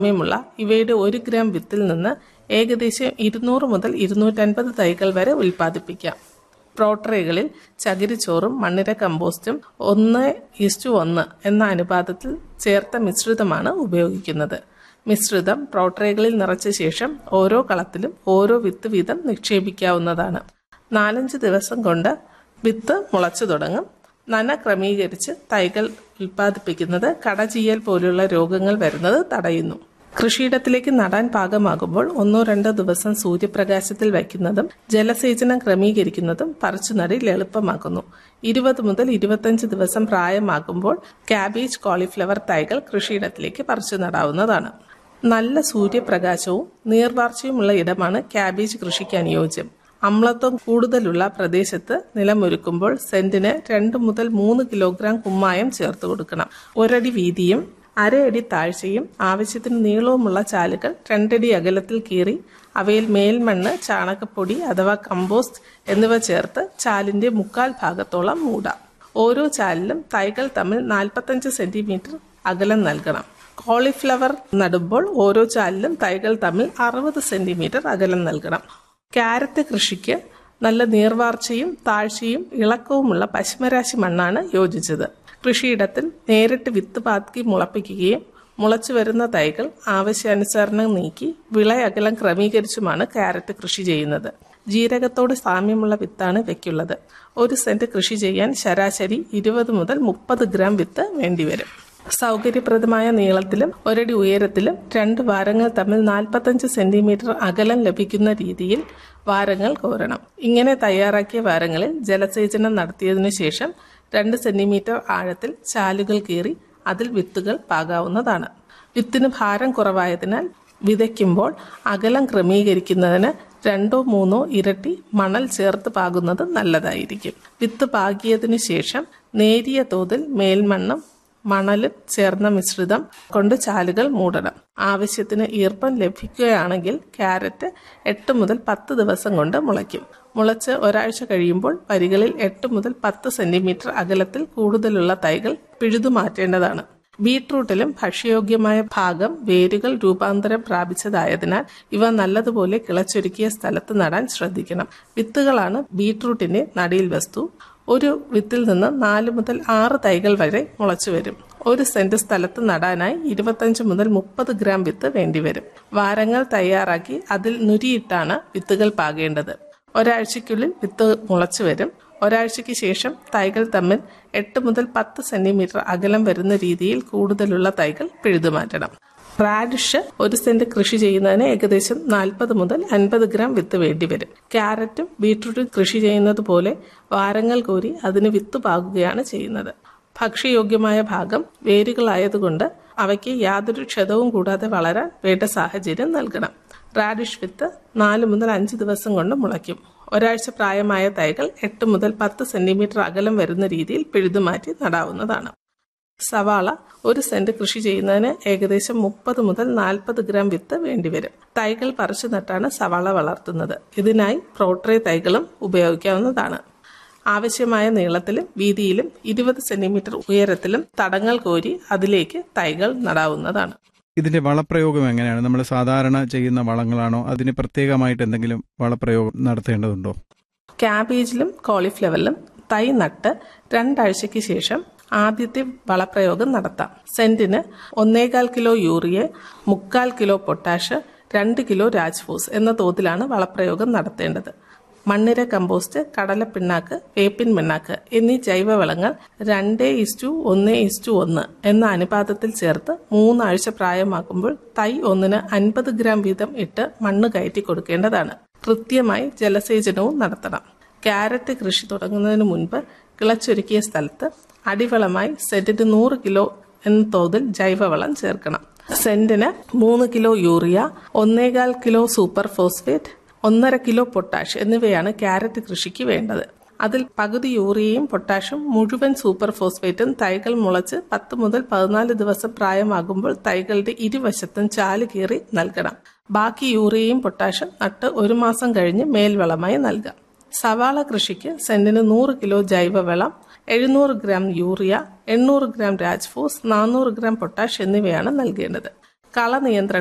സാമ്യമുള്ള ഇവയുടെ ഒരു ഗ്രാം വിത്തിൽ നിന്ന് ഏകദേശം ഇരുന്നൂറ് മുതൽ ഇരുന്നൂറ്റൻപത് തൈകൾ വരെ ഉൽപ്പാദിപ്പിക്കാം പ്രോട്ടറേകളിൽ ചകിരിച്ചോറും മണ്ണിര കമ്പോസ്റ്റും ഒന്ന് ഇസ്റ്റു ഒന്ന് എന്ന അനുപാതത്തിൽ ചേർത്ത മിശ്രിതമാണ് ഉപയോഗിക്കുന്നത് മിശ്രിതം പ്രോട്ടറേകളിൽ നിറച്ച ശേഷം ഓരോ കളത്തിലും ഓരോ വിത്ത് വീതം നിക്ഷേപിക്കാവുന്നതാണ് നാലഞ്ച് ദിവസം കൊണ്ട് വിത്ത് മുളച്ചു തുടങ്ങും നന ക്രമീകരിച്ച് തൈകൾ ഉൽപ്പാദിപ്പിക്കുന്നത് കടചീയൽ പോലുള്ള രോഗങ്ങൾ വരുന്നത് തടയുന്നു കൃഷിയിടത്തിലേക്ക് നടാൻ പാകമാകുമ്പോൾ ഒന്നോ രണ്ടോ ദിവസം സൂര്യപ്രകാശത്തിൽ വയ്ക്കുന്നതും ജലസേചനം ക്രമീകരിക്കുന്നതും പറിച്ചുനടിൽ എളുപ്പമാക്കുന്നു ഇരുപത് മുതൽ ഇരുപത്തഞ്ച് ദിവസം പ്രായമാകുമ്പോൾ കാബേജ് കോളിഫ്ലവർ തൈകൾ കൃഷിയിടത്തിലേക്ക് പറിച്ചു നടാവുന്നതാണ് നല്ല സൂര്യപ്രകാശവും നീർവാർച്ചയുമുള്ള ഇടമാണ് കാബേജ് കൃഷിക്ക് അനുയോജ്യം അമ്ലത്വം കൂടുതലുള്ള പ്രദേശത്ത് നിലമൊരുക്കുമ്പോൾ സെന്റിന് രണ്ട് മുതൽ മൂന്ന് കിലോഗ്രാം കുമ്മായം ചേർത്ത് കൊടുക്കണം ഒരടി വീതിയും അരയടി താഴ്ചയും ആവശ്യത്തിന് നീളവുമുള്ള ചാലുകൾ രണ്ടടി അകലത്തിൽ കീറി അവയിൽ മേൽമണ്ണ് ചാണകപ്പൊടി അഥവാ കമ്പോസ്റ്റ് എന്നിവ ചേർത്ത് ചാലിന്റെ മുക്കാൽ ഭാഗത്തോളം മൂടാം ഓരോ ചാലിലും തൈകൾ തമ്മിൽ നാൽപ്പത്തഞ്ച് സെന്റിമീറ്റർ അകലം നൽകണം കോളിഫ്ലവർ നടുമ്പോൾ ഓരോ ചാലിലും തൈകൾ തമ്മിൽ അറുപത് സെന്റിമീറ്റർ അകലം നൽകണം ക്യാരറ്റ് കൃഷിക്ക് നല്ല നീർവാർച്ചയും താഴ്ചയും ഇളക്കവുമുള്ള പശ്മരാശി മണ്ണാണ് യോജിച്ചത് കൃഷിയിടത്തിൽ നേരിട്ട് വിത്ത് പാത്തി മുളപ്പിക്കുകയും മുളച്ചു വരുന്ന തൈകൾ ആവശ്യാനുസരണം നീക്കി വിള അകലം ക്രമീകരിച്ചുമാണ് ക്യാരറ്റ് കൃഷി ചെയ്യുന്നത് ജീരകത്തോട് സാമ്യമുള്ള വിത്താണ് ഇവയ്ക്കുള്ളത് ഒരു സെന്റ് കൃഷി ചെയ്യാൻ ശരാശരി ഇരുപത് മുതൽ മുപ്പത് ഗ്രാം വിത്ത് വേണ്ടിവരും സൗകര്യപ്രദമായ നീളത്തിലും ഒരടി ഉയരത്തിലും രണ്ട് വാരങ്ങൾ തമ്മിൽ നാൽപ്പത്തഞ്ച് സെന്റിമീറ്റർ അകലം ലഭിക്കുന്ന രീതിയിൽ വാരങ്ങൾ കോരണം ഇങ്ങനെ തയ്യാറാക്കിയ വാരങ്ങളിൽ ജലസേചനം നടത്തിയതിനു ശേഷം രണ്ട് സെന്റിമീറ്റർ ആഴത്തിൽ ചാലുകൾ കീറി അതിൽ വിത്തുകൾ പാകാവുന്നതാണ് വിത്തിന് ഭാരം കുറവായതിനാൽ വിതയ്ക്കുമ്പോൾ അകലം ക്രമീകരിക്കുന്നതിന് രണ്ടോ മൂന്നോ ഇരട്ടി മണൽ ചേർത്ത് പാകുന്നത് നല്ലതായിരിക്കും വിത്ത് പാകിയതിനു ശേഷം നേരിയ തോതിൽ മേൽമണ്ണും മണലും ചേർന്ന മിശ്രിതം കൊണ്ട് ചാലുകൾ മൂടണം ആവശ്യത്തിന് ഈർപ്പം ലഭിക്കുകയാണെങ്കിൽ ക്യാരറ്റ് എട്ട് മുതൽ പത്ത് ദിവസം കൊണ്ട് മുളയ്ക്കും മുളച്ച് ഒരാഴ്ച കഴിയുമ്പോൾ വരികളിൽ എട്ട് മുതൽ പത്ത് സെന്റിമീറ്റർ അകലത്തിൽ കൂടുതലുള്ള തൈകൾ പിഴുതു മാറ്റേണ്ടതാണ് ബീട്രൂട്ടിലും ഭക്ഷ്യയോഗ്യമായ ഭാഗം വേരുകൾ രൂപാന്തരം പ്രാപിച്ചതായതിനാൽ ഇവ നല്ലതുപോലെ കിളച്ചൊരുക്കിയ സ്ഥലത്ത് നടാൻ ശ്രദ്ധിക്കണം വിത്തുകളാണ് ബീട്രൂട്ടിന്റെ നടീൽ വസ്തു ഒരു വിത്തിൽ നിന്ന് നാല് മുതൽ ആറ് തൈകൾ വരെ മുളച്ചു വരും ഒരു സെന്റ് സ്ഥലത്ത് നടാനായി ഇരുപത്തഞ്ച് മുതൽ മുപ്പത് ഗ്രാം വിത്ത് വേണ്ടിവരും വാരങ്ങൾ തയ്യാറാക്കി അതിൽ നുരിയിട്ടാണ് വിത്തുകൾ പാകേണ്ടത് ഒരാഴ്ചയ്ക്കുള്ളിൽ വിത്ത് മുളച്ചു വരും ഒരാഴ്ചയ്ക്ക് ശേഷം തൈകൾ തമ്മിൽ എട്ട് മുതൽ പത്ത് സെന്റിമീറ്റർ അകലം വരുന്ന രീതിയിൽ കൂടുതലുള്ള തൈകൾ പിഴുതുമാറ്റണം റാഡിഷ് ഒരു സെന്റ് കൃഷി ചെയ്യുന്നതിന് ഏകദേശം നാൽപ്പത് മുതൽ അൻപത് ഗ്രാം വിത്ത് വേണ്ടിവരും ക്യാരറ്റും ബീട്രൂട്ടും കൃഷി ചെയ്യുന്നത് പോലെ വാരങ്ങൾ കോരി അതിന് വിത്ത് പാകുകയാണ് ചെയ്യുന്നത് ഭക്ഷ്യയോഗ്യമായ ഭാഗം വേരുകളായതുകൊണ്ട് അവയ്ക്ക് യാതൊരു ക്ഷതവും കൂടാതെ വളരാൻ വേണ്ട സാഹചര്യം നൽകണം റാഡിഷ് വിത്ത് നാല് മുതൽ അഞ്ച് ദിവസം കൊണ്ട് മുളയ്ക്കും ഒരാഴ്ച പ്രായമായ തൈകൾ എട്ട് മുതൽ പത്ത് സെന്റിമീറ്റർ അകലം വരുന്ന രീതിയിൽ പിഴുതുമാറ്റി നടാവുന്നതാണ് സവാള ഒരു സെന്റ് കൃഷി ചെയ്യുന്നതിന് ഏകദേശം മുപ്പത് മുതൽ നാൽപ്പത് ഗ്രാം വിത്ത് വേണ്ടിവരും തൈകൾ പറിച്ചു നട്ടാണ് സവാള വളർത്തുന്നത് ഇതിനായി പ്രോട്രേ തൈകളും ഉപയോഗിക്കാവുന്നതാണ് ആവശ്യമായ നീളത്തിലും വീതിയിലും ഇരുപത് സെന്റിമീറ്റർ ഉയരത്തിലും തടങ്ങൾ കോരി അതിലേക്ക് തൈകൾ നടാവുന്നതാണ് ഇതിന്റെ വളപ്രയോഗം എങ്ങനെയാണ് നമ്മൾ സാധാരണ ചെയ്യുന്ന വളങ്ങളാണോ അതിന് പ്രത്യേകമായിട്ട് എന്തെങ്കിലും വളപ്രയോഗം നടത്തേണ്ടതുണ്ടോ ക്യാബേജിലും കോളിഫ്ലവറിലും തൈ നട്ട് രണ്ടാഴ്ചയ്ക്ക് ശേഷം ആദ്യത്തെ വളപ്രയോഗം നടത്താം സെന്റിന് ഒന്നേകാൽ കിലോ യൂറിയ മുക്കാൽ കിലോ പൊട്ടാഷ് രണ്ട് കിലോ രാജ്ഫോസ് എന്ന തോതിലാണ് വളപ്രയോഗം നടത്തേണ്ടത് മണ്ണിര കമ്പോസ്റ്റ് കടലപ്പിണ്ണാക്ക് വേപ്പിൻ പിണ്ണാക്ക് എന്നീ ജൈവവളങ്ങൾ രണ്ട് ഇസ്റ്റു ഒന്ന് ഇസ്റ്റു ഒന്ന് എന്ന അനുപാതത്തിൽ ചേർത്ത് മൂന്നാഴ്ച പ്രായമാക്കുമ്പോൾ തൈ ഒന്നിന് അൻപത് ഗ്രാം വീതം ഇട്ട് മണ്ണ് കയറ്റി കൊടുക്കേണ്ടതാണ് കൃത്യമായി ജലസേചനവും നടത്തണം ക്യാരറ്റ് കൃഷി തുടങ്ങുന്നതിന് മുൻപ് കിളച്ചൊരുക്കിയ സ്ഥലത്ത് അടിവളമായി സെന്റിന് നൂറ് കിലോ എന്ന തോതിൽ ജൈവവളം ചേർക്കണം സെന്റിന് മൂന്ന് കിലോ യൂറിയ ഒന്നേകാൽ കിലോ സൂപ്പർ ഫോസ്ഫേറ്റ് ഒന്നര കിലോ പൊട്ടാഷ് എന്നിവയാണ് ക്യാരറ്റ് കൃഷിക്ക് വേണ്ടത് അതിൽ പകുതി യൂറിയയും പൊട്ടാഷും മുഴുവൻ സൂപ്പർ ഫോസ്ഫേറ്റും തൈകൾ മുളച്ച് പത്ത് മുതൽ പതിനാല് ദിവസം പ്രായമാകുമ്പോൾ തൈകളുടെ ഇരുവശത്തും ചാല് കീറി നൽകണം ബാക്കി യൂറിയയും പൊട്ടാഷും നട്ട് ഒരു മാസം കഴിഞ്ഞ് മേൽവളമായി നൽകാം സവാള കൃഷിക്ക് സെന്റിന് നൂറ് കിലോ ജൈവവളം എഴുന്നൂറ് ഗ്രാം യൂറിയ എണ്ണൂറ് ഗ്രാം രാജ്ഫോസ് നാനൂറ് ഗ്രാം പൊട്ടാഷ് എന്നിവയാണ് നൽകേണ്ടത് കള നിയന്ത്രണം